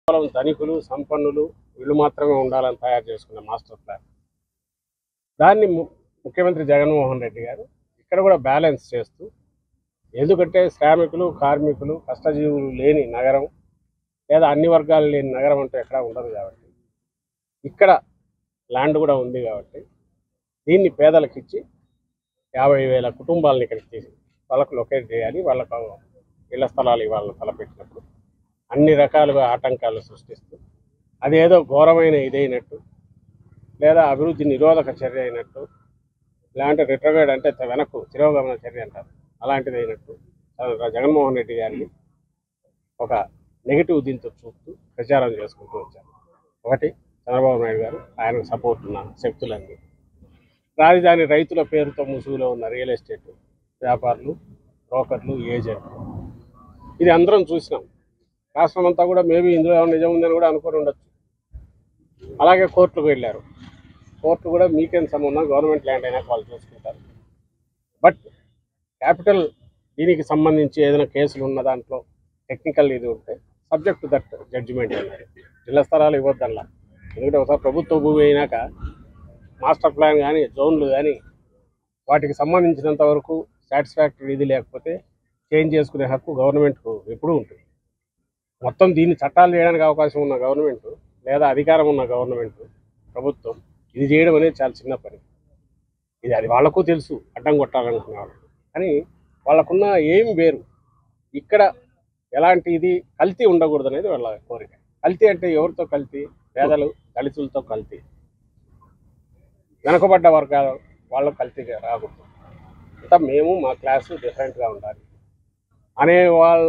కేవలం ధనికులు సంపన్నులు వీళ్ళు మాత్రమే ఉండాలని తయారు చేసుకున్న మాస్టర్ ప్లాన్ దాన్ని ము- ముఖ్యమంత్రి జగన్మోహన్ రెడ్డి గారు ఇక్కడ కూడా బ్యాలెన్స్ చేస్తూ ఎందుకంటే శ్రామికులు కార్మికులు కష్టజీవులు లేని నగరం లేదా అన్ని వర్గాలు లేని నగరం అంటూ ఎక్కడా ఉండదు కాబట్టి ఇక్కడ ల్యాండ్ కూడా ఉంది కాబట్టి దీన్ని పేదలకు ఇచ్చి యాభై వేల కుటుంబాలను ఇక్కడికి తీసి వాళ్ళకు లొకేట్ చేయాలి వాళ్ళకు ఇళ్ల స్థలాలు ఇవ్వాలని తలపెట్టినప్పుడు అన్ని రకాలుగా ఆటంకాలు సృష్టిస్తూ అదేదో ఘోరమైన ఇదైనట్టు లేదా అభివృద్ధి నిరోధక చర్య అయినట్టు ఇలాంటి రిట్రగైడ్ అంటే వెనక్కు తిరోగమన చర్య అంటారు అలాంటిది అయినట్టు ఆ జగన్మోహన్ రెడ్డి గారిని ఒక నెగిటివ్ దీంతో చూపుతూ ప్రచారం చేసుకుంటూ వచ్చారు ఒకటి చంద్రబాబు నాయుడు గారు ఆయనకు సపోర్ట్ ఉన్న శక్తులన్నీ రాజధాని రైతుల పేరుతో ముసుగులో ఉన్న రియల్ ఎస్టేట్ వ్యాపారులు బ్రోకర్లు ఏజెంట్లు ఇది అందరం చూసినాం రాష్ట్రం అంతా కూడా మేబీ ఇందులో ఏమైనా నిజం ఉందని కూడా అనుకొని ఉండొచ్చు అలాగే కోర్టుకు వెళ్ళారు కోర్టు కూడా మీకేం సంబంధం గవర్నమెంట్ ల్యాండ్ అయినా వాళ్ళు చూసుకుంటారు బట్ క్యాపిటల్ దీనికి సంబంధించి ఏదైనా కేసులు ఉన్న దాంట్లో టెక్నికల్ ఇది ఉంటే సబ్జెక్ట్ దట్ జడ్జిమెంట్ అన్నారు ఇళ్ల స్థలాలు ఇవ్వద్దల్లా ఎందుకంటే ఒకసారి ప్రభుత్వ భూమి అయినాక మాస్టర్ ప్లాన్ కానీ జోన్లు కానీ వాటికి సంబంధించినంత వరకు సాటిస్ఫాక్టరీ ఇది లేకపోతే చేంజ్ చేసుకునే హక్కు గవర్నమెంట్కు ఎప్పుడూ ఉంటుంది మొత్తం దీన్ని చట్టాలు చేయడానికి అవకాశం ఉన్న గవర్నమెంట్ లేదా అధికారం ఉన్న గవర్నమెంట్ ప్రభుత్వం ఇది చేయడం అనేది చాలా చిన్న పని ఇది అది వాళ్ళకు తెలుసు అడ్డం కొట్టాలనుకునే వాళ్ళు కానీ వాళ్ళకున్న ఏం వేరు ఇక్కడ ఎలాంటి ఇది కల్తీ ఉండకూడదు అనేది వాళ్ళ కోరిక కల్తీ అంటే ఎవరితో కల్తీ పేదలు దళితులతో కల్తీ వెనకబడ్డ వర్గాలు వాళ్ళు కల్తీగా రాకూడదు అంతా మేము మా క్లాసు డిఫరెంట్గా ఉండాలి అనే వాళ్ళ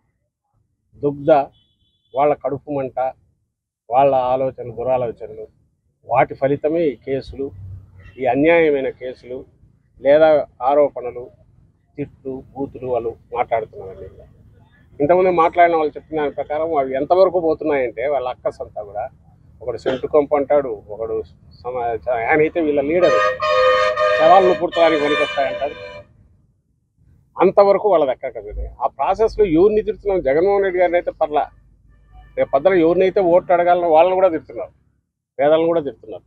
దుగ్ధ వాళ్ళ కడుపు మంట వాళ్ళ ఆలోచనలు దురాలోచనలు వాటి ఫలితమే ఈ కేసులు ఈ అన్యాయమైన కేసులు లేదా ఆరోపణలు తిట్లు బూతులు వాళ్ళు మాట్లాడుతున్నారండి ఇంతకుముందు మాట్లాడిన వాళ్ళు చెప్పిన దాని ప్రకారం అవి ఎంతవరకు పోతున్నాయంటే వాళ్ళ అక్కస్ అంతా కూడా ఒకడు సెంటు కొంపు అంటాడు ఒకడు సమ ఆయన అయితే వీళ్ళ లీడర్ శవాలను పుడతానికి పనికొస్తాయంటాడు అంతవరకు వాళ్ళది ఎక్కడ కదండి ఆ ప్రాసెస్లో ఎవరిని తిడుతున్నాం జగన్మోహన్ రెడ్డి గారిని అయితే పర్లా రేపు పద్దల ఎవరినైతే ఓట్లు అడగాలని వాళ్ళని కూడా తిడుతున్నారు పేదలను కూడా తిడుతున్నారు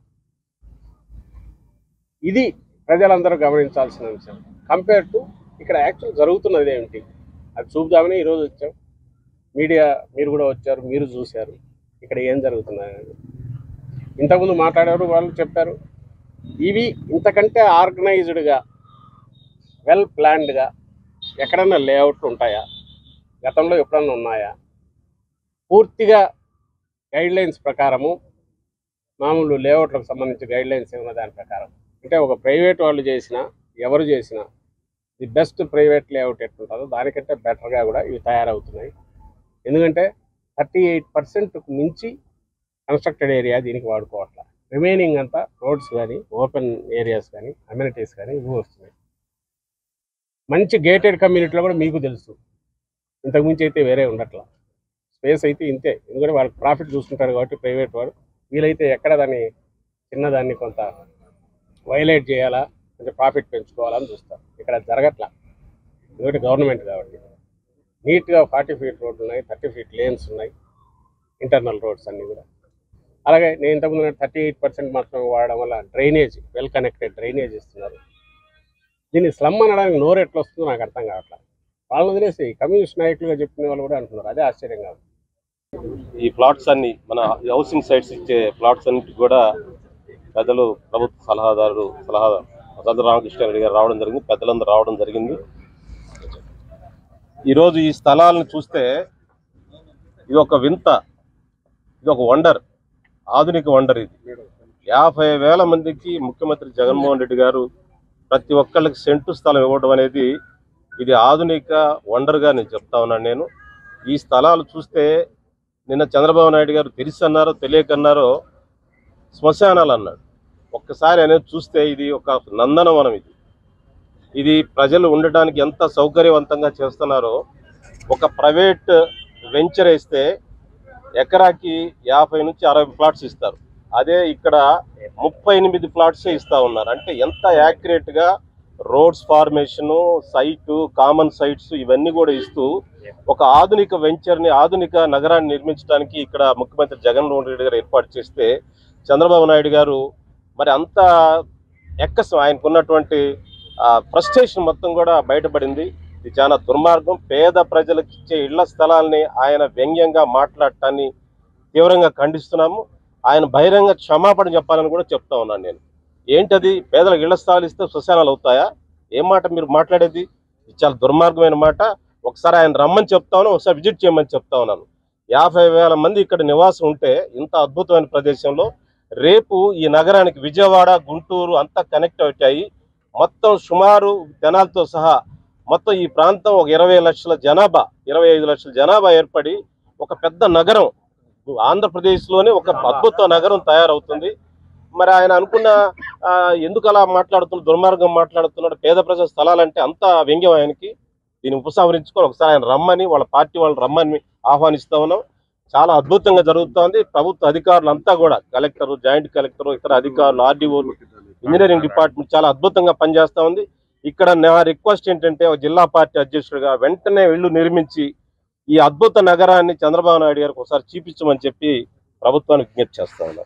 ఇది ప్రజలందరూ గమనించాల్సిన అంశం కంపేర్ టు ఇక్కడ యాక్చువల్ జరుగుతున్నది ఏమిటి అది చూపుదామని ఈరోజు వచ్చాం మీడియా మీరు కూడా వచ్చారు మీరు చూశారు ఇక్కడ ఏం జరుగుతున్నాయని ఇంతకుముందు మాట్లాడారు వాళ్ళు చెప్పారు ఇవి ఇంతకంటే ఆర్గనైజ్డ్గా వెల్ ప్లాన్డ్గా ఎక్కడన్నా లేఅవుట్లు ఉంటాయా గతంలో ఎప్పుడన్నా ఉన్నాయా పూర్తిగా గైడ్ లైన్స్ ప్రకారము మామూలు లేఅవుట్లకు సంబంధించి గైడ్ లైన్స్ ఉన్న దాని ప్రకారం అంటే ఒక ప్రైవేట్ వాళ్ళు చేసినా ఎవరు చేసినా ది బెస్ట్ ప్రైవేట్ లేఅవుట్ ఎట్లుంటుందో దానికంటే బెటర్గా కూడా ఇవి తయారవుతున్నాయి ఎందుకంటే థర్టీ ఎయిట్ పర్సెంట్కు మించి కన్స్ట్రక్టెడ్ ఏరియా దీనికి వాడుకోవట్ల రిమైనింగ్ అంతా రోడ్స్ కానీ ఓపెన్ ఏరియాస్ కానీ అమ్యూనిటీస్ కానీ ఇవి వస్తున్నాయి మంచి గేటెడ్ కమ్యూనిటీలో కూడా మీకు తెలుసు ఇంతకుమించి అయితే వేరే ఉండట్లా స్పేస్ అయితే ఇంతే ఎందుకంటే వాళ్ళు ప్రాఫిట్ చూసుకుంటారు కాబట్టి ప్రైవేట్ వాడు వీలైతే ఎక్కడ దాన్ని చిన్నదాన్ని కొంత వైలేట్ చేయాలా కొంచెం ప్రాఫిట్ పెంచుకోవాలని చూస్తారు ఇక్కడ అది జరగట్లా ఎందుకంటే గవర్నమెంట్ కాబట్టి నీట్గా ఫార్టీ ఫీట్ రోడ్లు ఉన్నాయి థర్టీ ఫీట్ లేన్స్ ఉన్నాయి ఇంటర్నల్ రోడ్స్ అన్నీ కూడా అలాగే నేను ఇంతకుముందు థర్టీ ఎయిట్ పర్సెంట్ మాత్రమే వాడడం వల్ల డ్రైనేజ్ వెల్ కనెక్టెడ్ డ్రైనేజ్ ఇస్తున్నారు దీన్ని స్లమ్ అనడానికి నోరు ఎట్లా వస్తుందో నాకు అర్థం కావట్లేదు వాళ్ళని వదిలేసి కమ్యూనిస్ట్ నాయకులుగా చెప్పిన వాళ్ళు కూడా అంటున్నారు అదే ఆశ్చర్యంగా ఉంది ఈ ప్లాట్స్ అన్ని మన హౌసింగ్ సైట్స్ ఇచ్చే ప్లాట్స్ అన్నిటికి కూడా పెద్దలు ప్రభుత్వ సలహాదారు సలహా చంద్ర రామకృష్ణారెడ్డి గారు రావడం జరిగింది పెద్దలందరూ రావడం జరిగింది ఈరోజు ఈ స్థలాలను చూస్తే ఇది ఒక వింత ఇది ఒక వండర్ ఆధునిక వండర్ ఇది యాభై వేల మందికి ముఖ్యమంత్రి జగన్మోహన్ రెడ్డి గారు ప్రతి ఒక్కళ్ళకి సెంటు స్థలం ఇవ్వడం అనేది ఇది ఆధునిక వండర్గా నేను చెప్తా ఉన్నాను నేను ఈ స్థలాలు చూస్తే నిన్న చంద్రబాబు నాయుడు గారు తెలిసి అన్నారో తెలియకన్నారో శ్మశానాలు అన్నాడు ఒక్కసారి అనేది చూస్తే ఇది ఒక నందనవనం ఇది ఇది ప్రజలు ఉండటానికి ఎంత సౌకర్యవంతంగా చేస్తున్నారో ఒక ప్రైవేట్ వెంచర్ వేస్తే ఎకరాకి యాభై నుంచి అరవై ప్లాట్స్ ఇస్తారు అదే ఇక్కడ ముప్పై ఎనిమిది ప్లాట్సే ఇస్తా ఉన్నారు అంటే ఎంత యాక్యురేట్గా roads formation site common sites ఇవన్నీ కూడా ఇస్తూ ఒక ఆధునిక వెంచర్ ని ఆధునిక నగరాన్ని నిర్మించడానికి ఇక్కడ ముఖ్యమంత్రి జగన్మోహన్ రెడ్డి గారు ఏర్పాటు చేస్తే చంద్రబాబు నాయుడు గారు మరి అంత ఎక్కసం ఆయనకున్నటువంటి ఫ్రస్ట్రేషన్ మొత్తం కూడా బయటపడింది ఇది చాలా దుర్మార్గం పేద ప్రజలకు ఇచ్చే ఇళ్ల స్థలాల్ని ఆయన వ్యంగ్యంగా మాట్లాడటాన్ని తీవ్రంగా ఖండిస్తున్నాము ఆయన బహిరంగ క్షమాపణ చెప్పాలని కూడా చెప్తా ఉన్నాను నేను ఏంటది పేదలకు ఇళ్ల స్థలాలు ఇస్తే శ్మశానాలు అవుతాయా ఏం మాట మీరు మాట్లాడేది ఇది చాలా దుర్మార్గమైన మాట ఒకసారి ఆయన రమ్మని చెప్తా ఉన్నాను ఒకసారి విజిట్ చేయమని చెప్తా ఉన్నాను యాభై వేల మంది ఇక్కడ నివాసం ఉంటే ఇంత అద్భుతమైన ప్రదేశంలో రేపు ఈ నగరానికి విజయవాడ గుంటూరు అంతా కనెక్ట్ అవుతాయి మొత్తం సుమారు జనాలతో సహా మొత్తం ఈ ప్రాంతం ఒక ఇరవై లక్షల జనాభా ఇరవై ఐదు లక్షల జనాభా ఏర్పడి ఒక పెద్ద నగరం ఆంధ్రప్రదేశ్లోనే ఒక అద్భుత నగరం తయారవుతుంది మరి ఆయన అనుకున్న ఆ, ఎందుకు అలా మాట్లాడుతున్నాడు దుర్మార్గం మాట్లాడుతున్నాడు పేద ప్రజల స్థలాలంటే అంత వ్యంగ్యం ఆయనకి దీన్ని ఉపసంహరించుకొని ఒకసారి ఆయన రమ్మని వాళ్ళ పార్టీ వాళ్ళు రమ్మని ఆహ్వానిస్తా ఉన్నాం చాలా అద్భుతంగా జరుగుతోంది ప్రభుత్వ అధికారులు అంతా కూడా కలెక్టర్ జాయింట్ కలెక్టర్ ఇతర అధికారులు ఆర్డీఓలు ఇంజనీరింగ్ డిపార్ట్మెంట్ చాలా అద్భుతంగా పనిచేస్తా ఉంది ఇక్కడ నా రిక్వెస్ట్ ఏంటంటే ఒక జిల్లా పార్టీ అధ్యక్షుడిగా వెంటనే ఇళ్ళు నిర్మించి ఈ అద్భుత నగరాన్ని చంద్రబాబు నాయుడు గారికి ఒకసారి చూపించమని చెప్పి ప్రభుత్వానికి విజ్ఞప్తి చేస్తా ఉన్నాను